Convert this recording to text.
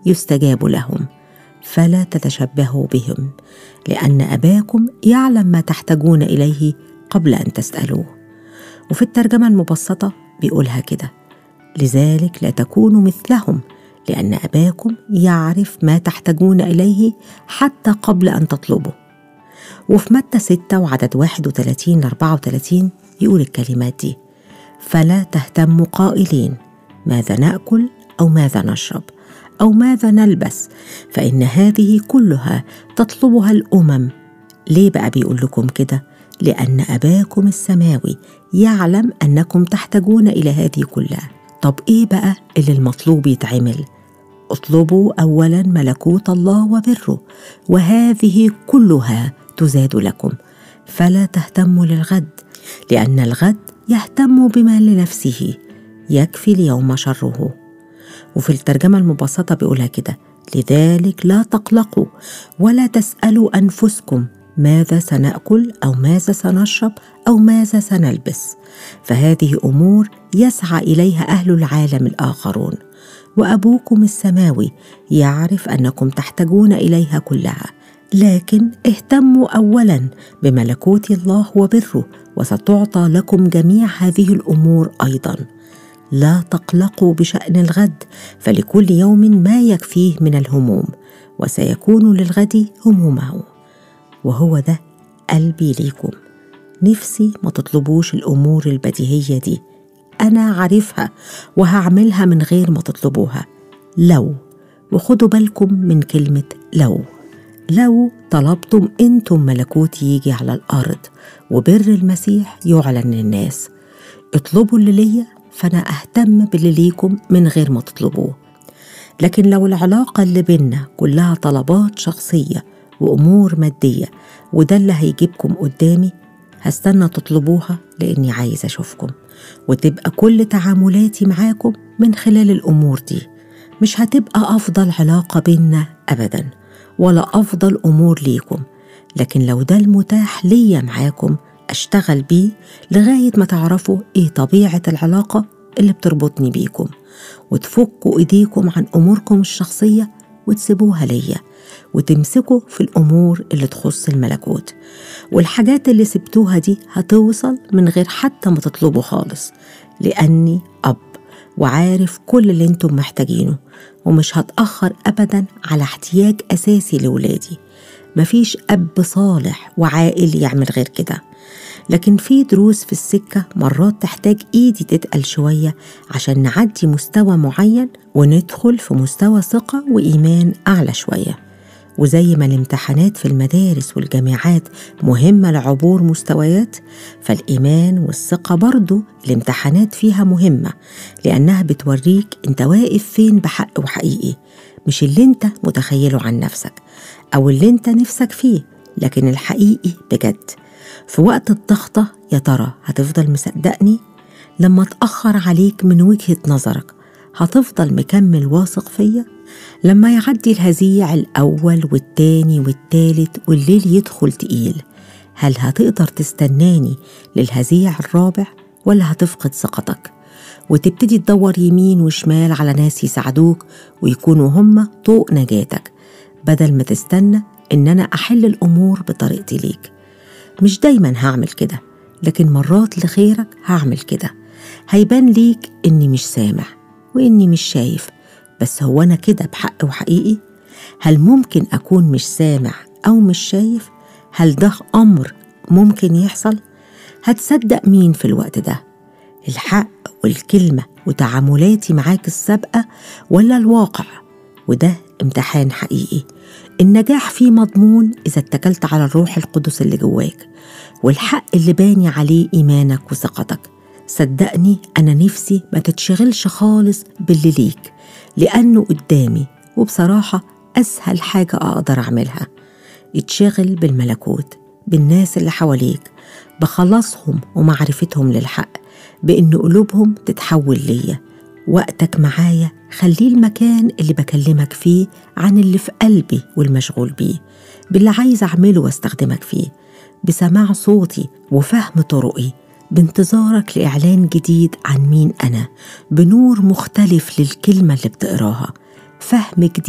يستجاب لهم فلا تتشبهوا بهم لان اباكم يعلم ما تحتاجون اليه قبل ان تسالوه وفي الترجمه المبسطه بيقولها كده لذلك لا تكونوا مثلهم لان اباكم يعرف ما تحتاجون اليه حتى قبل ان تطلبوا وفي متى 6 وعدد 31 ل 34 يقول الكلمات دي فلا تهتموا قائلين ماذا ناكل او ماذا نشرب او ماذا نلبس فان هذه كلها تطلبها الامم ليه بقى بيقول لكم كده لان اباكم السماوي يعلم انكم تحتاجون الى هذه كلها طب ايه بقى اللي المطلوب يتعمل اطلبوا اولا ملكوت الله وبره وهذه كلها تزاد لكم فلا تهتموا للغد لان الغد يهتم بما لنفسه يكفي اليوم شره وفي الترجمه المبسطه بيقولها كده لذلك لا تقلقوا ولا تسالوا انفسكم ماذا سناكل او ماذا سنشرب او ماذا سنلبس فهذه امور يسعى اليها اهل العالم الاخرون وابوكم السماوي يعرف انكم تحتاجون اليها كلها لكن اهتموا اولا بملكوت الله وبره وستعطى لكم جميع هذه الامور ايضا لا تقلقوا بشان الغد فلكل يوم ما يكفيه من الهموم وسيكون للغد همومه وهو ده قلبي ليكم نفسي ما تطلبوش الامور البديهيه دي انا عارفها وهعملها من غير ما تطلبوها لو وخدوا بالكم من كلمه لو لو طلبتم انتم ملكوت يجي على الارض وبر المسيح يعلن للناس اطلبوا اللي ليا فانا اهتم باللي ليكم من غير ما تطلبوه لكن لو العلاقه اللي بينا كلها طلبات شخصيه وامور ماديه وده اللي هيجيبكم قدامي هستنى تطلبوها لاني عايز اشوفكم وتبقى كل تعاملاتي معاكم من خلال الامور دي مش هتبقى افضل علاقه بينا ابدا ولا افضل امور ليكم لكن لو ده المتاح ليا معاكم اشتغل بيه لغايه ما تعرفوا ايه طبيعه العلاقه اللي بتربطني بيكم وتفكوا ايديكم عن اموركم الشخصيه وتسيبوها ليا وتمسكوا في الامور اللي تخص الملكوت والحاجات اللي سبتوها دي هتوصل من غير حتى ما تطلبوا خالص لاني اب وعارف كل اللي انتم محتاجينه ومش هتاخر ابدا على احتياج اساسي لولادي مفيش اب صالح وعاقل يعمل غير كده لكن في دروس في السكة مرات تحتاج إيدي تتقل شوية عشان نعدي مستوى معين وندخل في مستوى ثقة وإيمان أعلى شوية وزي ما الامتحانات في المدارس والجامعات مهمة لعبور مستويات فالإيمان والثقة برضو الامتحانات فيها مهمة لأنها بتوريك أنت واقف فين بحق وحقيقي مش اللي أنت متخيله عن نفسك أو اللي أنت نفسك فيه لكن الحقيقي بجد في وقت الضغطة يا ترى هتفضل مصدقني لما اتأخر عليك من وجهة نظرك هتفضل مكمل واثق فيا لما يعدي الهزيع الأول والتاني والتالت والليل يدخل تقيل هل هتقدر تستناني للهزيع الرابع ولا هتفقد ثقتك وتبتدي تدور يمين وشمال على ناس يساعدوك ويكونوا هم طوق نجاتك بدل ما تستنى إن أنا أحل الأمور بطريقتي ليك مش دايما هعمل كده لكن مرات لخيرك هعمل كده هيبان ليك إني مش سامع وإني مش شايف بس هو أنا كده بحق وحقيقي هل ممكن أكون مش سامع أو مش شايف هل ده أمر ممكن يحصل هتصدق مين في الوقت ده الحق والكلمة وتعاملاتي معاك السابقة ولا الواقع وده امتحان حقيقي النجاح فيه مضمون إذا اتكلت على الروح القدس اللي جواك والحق اللي باني عليه إيمانك وثقتك صدقني أنا نفسي ما تتشغلش خالص باللي ليك لأنه قدامي وبصراحة أسهل حاجة أقدر أعملها اتشغل بالملكوت بالناس اللي حواليك بخلاصهم ومعرفتهم للحق بإن قلوبهم تتحول ليا وقتك معايا خليه المكان اللي بكلمك فيه عن اللي في قلبي والمشغول بيه باللي عايز أعمله واستخدمك فيه بسماع صوتي وفهم طرقي بانتظارك لإعلان جديد عن مين أنا بنور مختلف للكلمة اللي بتقراها فهم جديد